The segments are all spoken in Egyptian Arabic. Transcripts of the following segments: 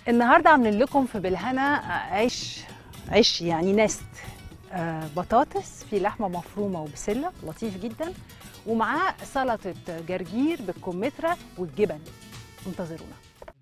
النهارده عاملين لكم في بالهنا عيش عيش يعني نست آه، بطاطس في لحمه مفرومه وبسله لطيف جدا ومعاه سلطه جرجير بالكمثرى والجبن انتظرونا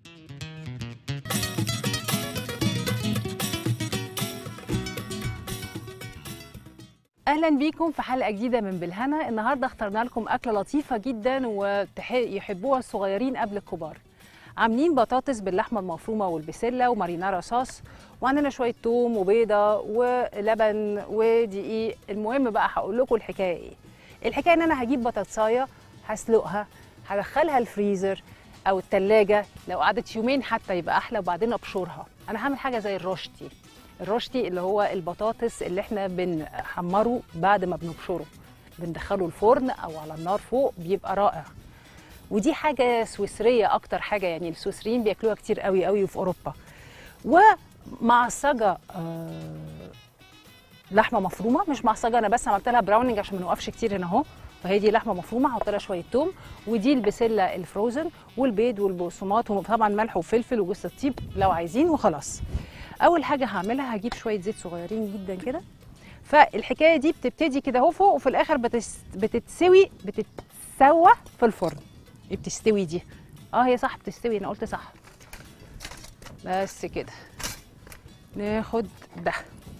اهلا بيكم في حلقه جديده من بالهنا النهارده اخترنا لكم اكله لطيفه جدا ويحبوها الصغيرين قبل الكبار عاملين بطاطس باللحمه المفرومه والبسله ومارينارا صوص وعندنا شويه توم وبيضه ولبن ودقيق المهم بقى هقول لكم الحكايه ايه الحكايه ان انا هجيب بطاطسايه هسلقها هدخلها الفريزر او التلاجة لو قعدت يومين حتى يبقى احلى وبعدين ابشرها انا هعمل حاجه زي الروشتي الروشتي اللي هو البطاطس اللي احنا بنحمره بعد ما بنبشره بندخله الفرن او على النار فوق بيبقى رائع ودي حاجه سويسريه اكتر حاجه يعني السويسريين بياكلوها كتير قوي قوي في اوروبا ومعصجه آه لحمه مفرومه مش معصجه انا بس عملت لها براوننج عشان ما نوقفش كتير هنا اهو فهي دي لحمه مفرومه هحط لها شويه توم ودي البسله الفروزن والبيض والبقسماط وطبعا ملح وفلفل وجوز الطيب لو عايزين وخلاص اول حاجه هعملها هجيب شويه زيت صغيرين جدا كده فالحكايه دي بتبتدي كده اهو فوق وفي الاخر بتس... بتتسوي بتتسوى في الفرن إيه بتستوي دي اه هي صح بتستوي انا قلت صح بس كده ناخد ده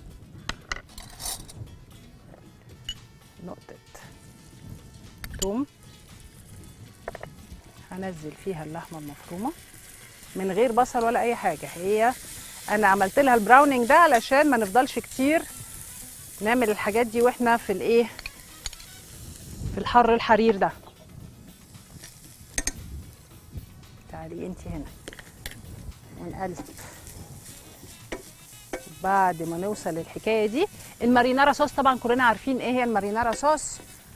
نقطة توم هنزل فيها اللحمة المفرومة من غير بصل ولا أي حاجة هي أنا عملت لها البراوننج ده علشان ما نفضلش كتير نعمل الحاجات دي واحنا في الايه في الحر الحرير ده تعالي انت هنا ونقلب بعد ما نوصل للحكايه دي المارينارا صوص طبعا كلنا عارفين ايه هي المارينارا صوص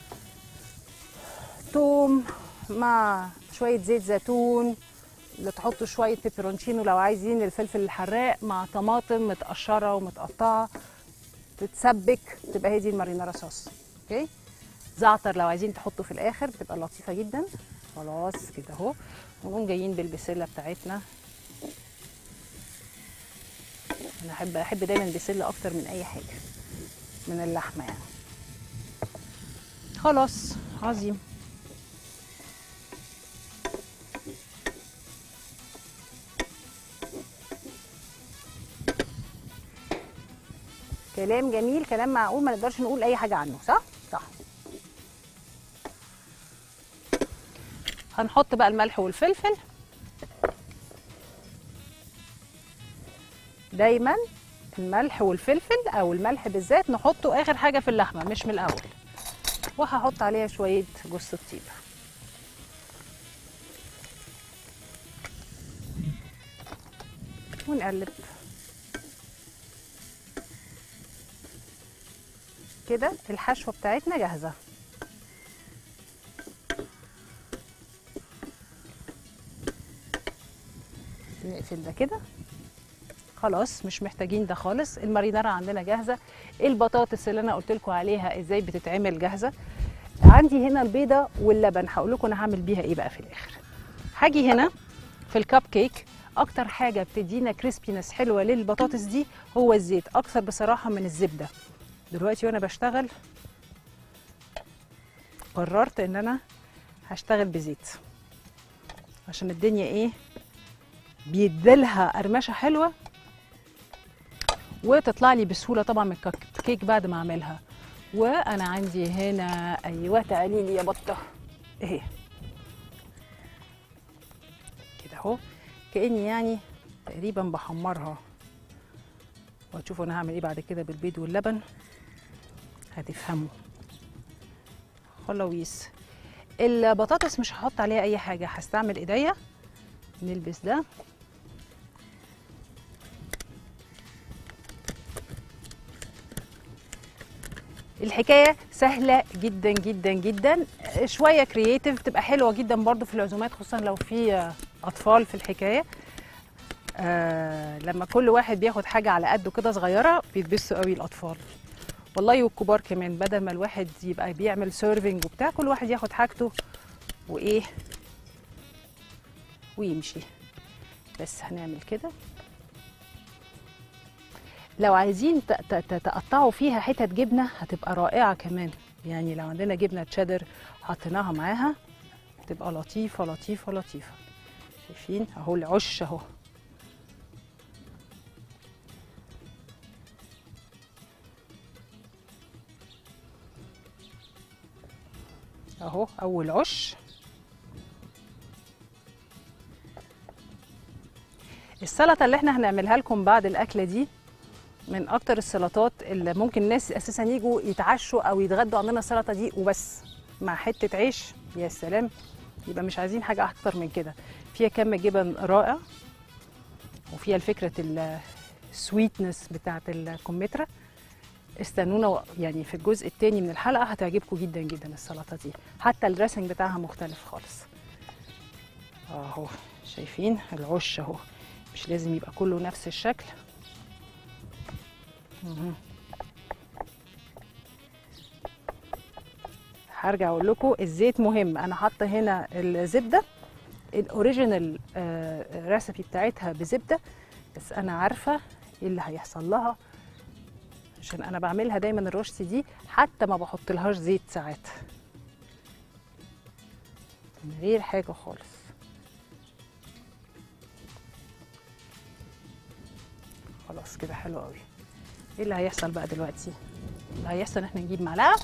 توم مع شويه زيت زيتون اللي تحطوا شويه بيبرونشينو لو عايزين الفلفل الحراق مع طماطم متقشره ومتقطعه تتسبك تبقى هي دي المارينارا صوص اوكي زعتر لو عايزين تحطوا في الاخر بتبقى لطيفه جدا خلاص كده اهو ونقوم جايين بالبسله بتاعتنا انا احب احب دايما البسله اكتر من اي حاجه من اللحمه يعني خلاص عظيم كلام جميل كلام معقول ما نقدرش نقول اي حاجه عنه صح صح هنحط بقى الملح والفلفل دايما الملح والفلفل او الملح بالذات نحطه اخر حاجه في اللحمه مش من الاول وهحط عليها شويه جوز الطيب ونقلب كده الحشوه بتاعتنا جاهزه نقفل ده كده خلاص مش محتاجين ده خالص المارينارا عندنا جاهزه البطاطس اللي انا قلت لكم عليها ازاي بتتعمل جاهزه عندي هنا البيضه واللبن هقول لكم انا هعمل بيها ايه بقى في الاخر هاجي هنا في الكب كيك اكتر حاجه بتدينا كريسبينس حلوه للبطاطس دي هو الزيت اكتر بصراحه من الزبده دلوقتي وانا بشتغل قررت ان انا هشتغل بزيت عشان الدنيا ايه بيديلها قرمشه حلوه وتطلع لي بسهوله طبعا من الكب كيك بعد ما اعملها وانا عندي هنا ايوه تعالي لي يا بطه اهي كده اهو كاني يعني تقريبا بحمرها وهتشوفوا انا هعمل ايه بعد كده بالبيض واللبن هتفهموا خلاويص البطاطس مش هحط عليها اي حاجه هستعمل ايديا نلبس ده الحكايه سهله جدا جدا جدا شويه كرييتيف تبقى حلوه جدا برضو في العزومات خصوصا لو في اطفال في الحكايه آه لما كل واحد بياخد حاجه على قده كده صغيره بيتبسطوا قوي الاطفال والله والكبار كمان بدل ما الواحد يبقى بيعمل سيرفنج وبتاع كل واحد ياخد حاجته وايه ويمشي بس هنعمل كده لو عايزين ت- ت- ت- تقطعوا فيها حتت جبنه هتبقى رائعه كمان يعني لو عندنا جبنه تشيدر حطيناها معاها تبقى لطيفه لطيفه لطيفه شايفين اهو العش اهو اهو اول عش السلطه اللي احنا هنعملها لكم بعد الاكله دي من اكتر السلطات اللي ممكن الناس اساسا يجوا يتعشوا او يتغدوا عندنا السلطه دي وبس مع حته عيش يا سلام يبقى مش عايزين حاجه اكتر من كده فيها كم جبن رائع وفيها الفكره السويتنس بتاعه الكمثرى استنونا يعني في الجزء الثاني من الحلقه هتعجبكم جدا جدا السلطه دي حتى الدريسنج بتاعها مختلف خالص اهو شايفين العش اهو مش لازم يبقى كله نفس الشكل مهم. هرجع اقول لكم الزيت مهم انا حاطه هنا الزبده الاوريجينال ريسبي بتاعتها بزبده بس انا عارفه ايه اللي هيحصل لها عشان انا بعملها دايما الروشتي دي حتى ما بحط لهاش زيت ساعات من غير حاجه خالص خلاص كده حلو قوي ايه اللي هيحصل بقى دلوقتي اللي هيحصل ان احنا نجيب معلقه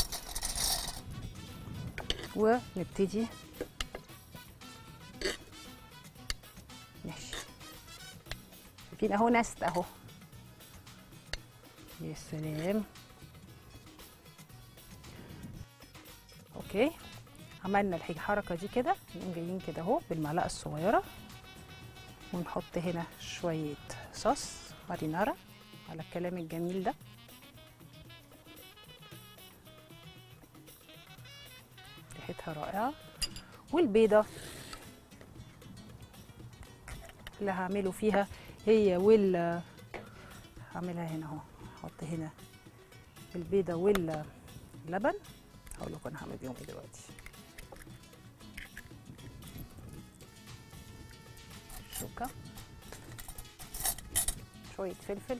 ونبتدي ماشي شايفين اهو نست اهو يا سلام اوكي عملنا الحاجة الحركة دي كده نقوم جايين كده اهو بالمعلقة الصغيرة ونحط هنا شوية صوص مارينارا على الكلام الجميل ده ريحتها رائعة والبيضة اللي هعمله فيها هي وال هعملها هنا اهو احط هنا البيضة واللبن هقول لكم انا هعمل بيهم ايه دلوقتي شوكة شوية فلفل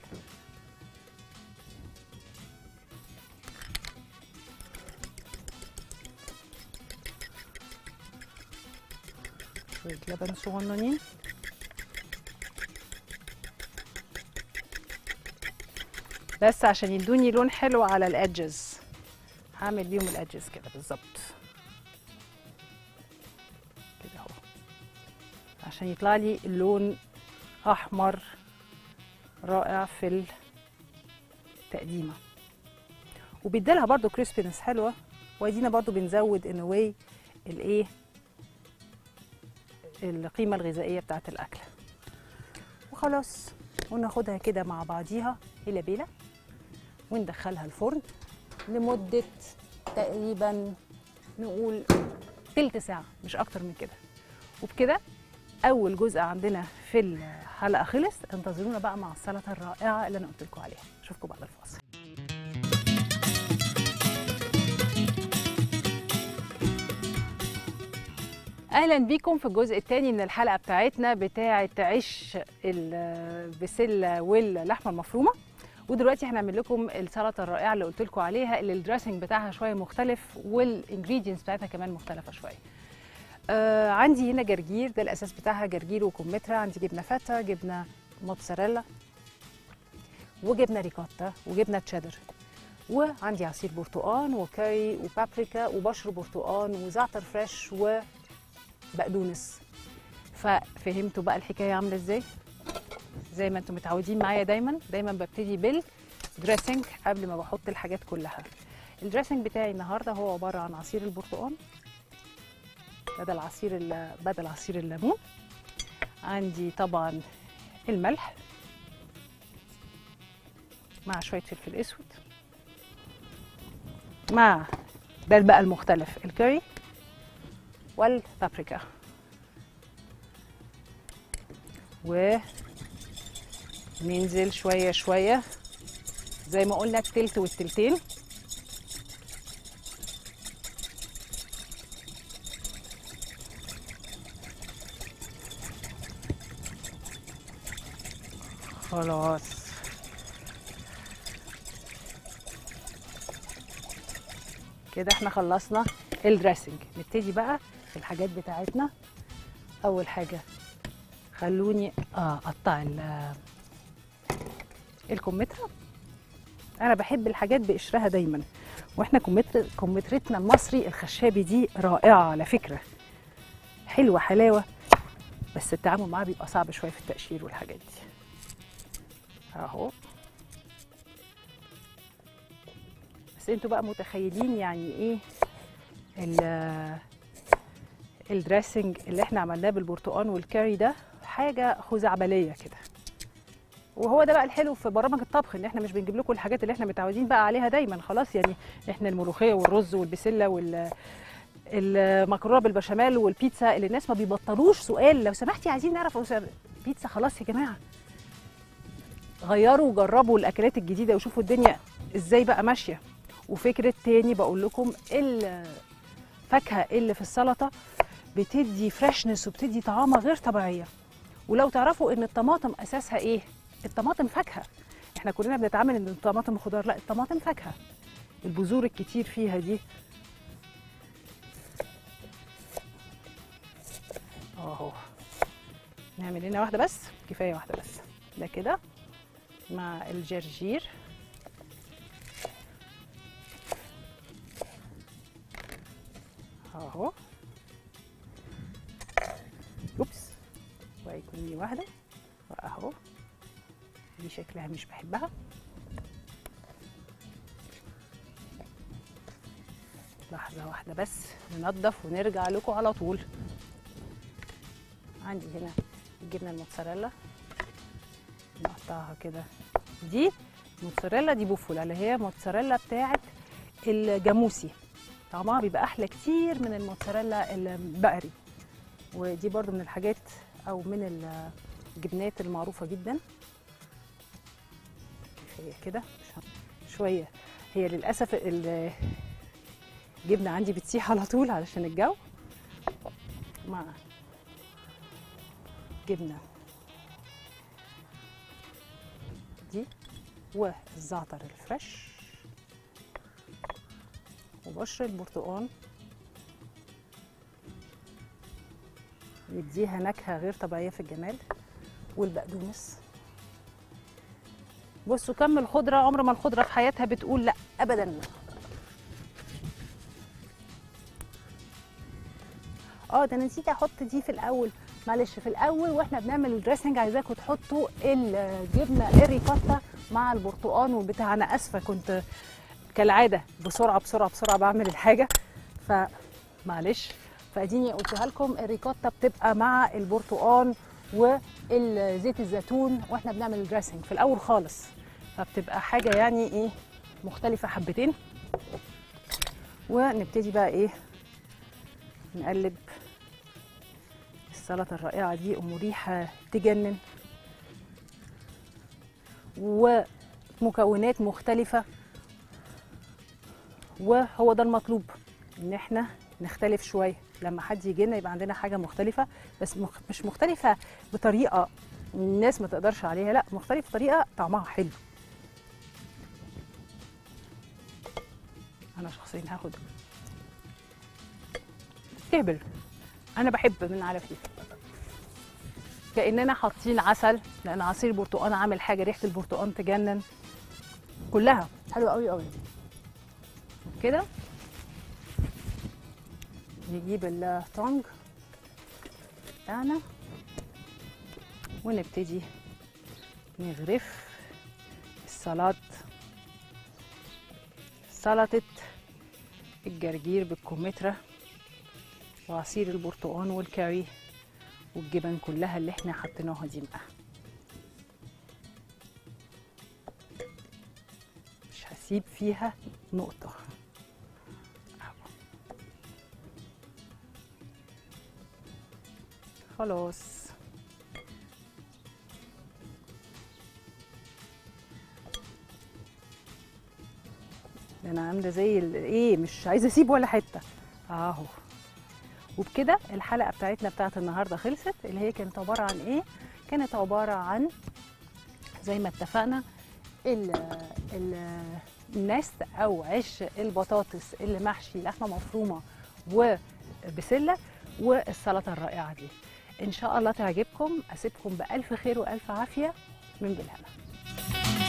شوية لبن صغننين بس عشان يدوني لون حلو على الادجز هعمل بيهم الادجز كده بالظبط كده اهو عشان يطلع لي اللون احمر رائع في التقديمه وبيديلها برضو كريسبينس حلوه وادينا برضو بنزود ان واي الايه القيمه الغذائيه بتاعت الاكل وخلاص وناخدها كده مع بعضيها الى بيله وندخلها الفرن لمده تقريبا نقول تلت ساعه مش اكتر من كده وبكده اول جزء عندنا في الحلقه خلص انتظرونا بقى مع السلطه الرائعه اللي انا قلت لكم عليها اشوفكم بعد الفاصل اهلا بيكم في الجزء الثاني من الحلقه بتاعتنا بتاعه عيش البسله واللحمه المفرومه ودلوقتي هنعمل لكم السلطه الرائعه اللي قلت لكم عليها اللي الدريسنج بتاعها شويه مختلف والانجريدينتس بتاعتها كمان مختلفه شويه آه عندي هنا جرجير ده الاساس بتاعها جرجير وكمثرى عندي جبنه فاتا جبنه موتزاريلا وجبنه ريكوتا وجبنه تشيدر وعندي عصير برتقان وكاري وبابريكا وبشر برتقان وزعتر فريش وبقدونس ففهمتوا بقى الحكايه عامله ازاي زي ما انتم متعودين معايا دايما دايما ببتدي بالدريسنج قبل ما بحط الحاجات كلها الدريسنج بتاعي النهارده هو عباره عن عصير البرتقال بدل عصير ال- بدل عصير الليمون عندي طبعا الملح مع شويه فلفل اسود مع ده بقى المختلف الكاري والبابريكا وننزل شويه شويه زي ما قلنا التلت والتلتين خلاص كده احنا خلصنا الدريسنج نبتدي بقى في الحاجات بتاعتنا اول حاجه خلوني اه اقطع ال- الكمثرى انا بحب الحاجات بقشرها دايما واحنا كمثرى كمثرتنا المصري الخشابي دي رائعه على فكره حلوه حلاوه بس التعامل معاها بيبقى صعب شويه في التقشير والحاجات دي اهو بس انتوا بقى متخيلين يعني ايه ال- الدريسنج اللي احنا عملناه بالبرتقال والكاري ده حاجه خزعبليه كده وهو ده بقى الحلو في برامج الطبخ ان احنا مش بنجيب لكم الحاجات اللي احنا متعودين بقى عليها دايما خلاص يعني احنا الملوخيه والرز والبسله وال المكرونه بالبشاميل والبيتزا اللي الناس ما بيبطلوش سؤال لو سمحتي عايزين نعرف أسر- بيتزا خلاص يا جماعه غيروا وجربوا الاكلات الجديده وشوفوا الدنيا ازاي بقى ماشيه وفكره تاني بقول لكم الفاكهه اللي في السلطه بتدي فريشنس وبتدي طعامه غير طبيعيه ولو تعرفوا ان الطماطم اساسها ايه الطماطم فاكهه احنا كلنا بنتعامل ان الطماطم خضار لا الطماطم فاكهه البذور الكتير فيها دي اهو نعمل هنا واحده بس كفايه واحده بس ده كده مع الجرجير اهو اوبس وهيكون دي واحده واهو دي شكلها مش بحبها لحظه واحده بس ننضف ونرجع لكم على طول عندي هنا الجبنه الموتزاريلا نقطعها كده دي موتزاريلا دي بوفولا اللي هي موتزاريلا بتاعت الجاموسي طعمها بيبقى احلى كتير من الموتزاريلا البقري ودي برضو من الحاجات او من الجبنات المعروفه جدا كفايه كده مش ه- شويه هي للاسف ال- الجبنه عندي بتسيح على طول علشان الجو مع جبنه دي والزعتر الفريش وبشر البرتقال يديها نكهه غير طبيعيه في الجمال والبقدونس بصوا كم الخضره عمر ما الخضره في حياتها بتقول لا ابدا اه ده انا نسيت احط دي في الاول معلش في الاول واحنا بنعمل الدريسنج عايزاكم تحطوا الجبنه الريكوتا مع البرتقال والبتاع انا اسفه كنت كالعاده بسرعه بسرعه بسرعه بعمل الحاجه فمعلش فاديني قلتها لكم الريكوتا بتبقى مع البرتقال والزيت الزيتون واحنا بنعمل الدريسنج في الاول خالص فبتبقى حاجه يعني ايه مختلفه حبتين ونبتدي بقى ايه نقلب السلطه الرائعه دي ام ريحه تجنن ومكونات مختلفه وهو ده المطلوب ان احنا نختلف شويه لما حد يجي لنا يبقى عندنا حاجه مختلفه بس مخ... مش مختلفه بطريقه الناس ما تقدرش عليها لا مختلف بطريقه طعمها حلو انا شخصيا هاخد تهبل انا بحب من على فيه كاننا حاطين عسل لان عصير البرتقال عامل حاجه ريحه البرتقال تجنن كلها حلوه قوي قوي كده نجيب الطنج بتاعنا ونبتدي نغرف السلطة سلطة الجرجير بالكمثرى وعصير البرتقال والكاري والجبن كلها اللي احنا حطيناها دي بقى مش هسيب فيها نقطة أهو. خلاص ده انا عامله زي ال- ايه مش عايزه اسيب ولا حته اهو وبكده الحلقه بتاعتنا بتاعت النهارده خلصت اللي هي كانت عباره عن ايه كانت عباره عن زي ما اتفقنا ال ال نست او عش البطاطس اللي محشي لحمه مفرومه وبسله والسلطه الرائعه دي ان شاء الله تعجبكم اسيبكم بالف خير والف عافيه من بالهنا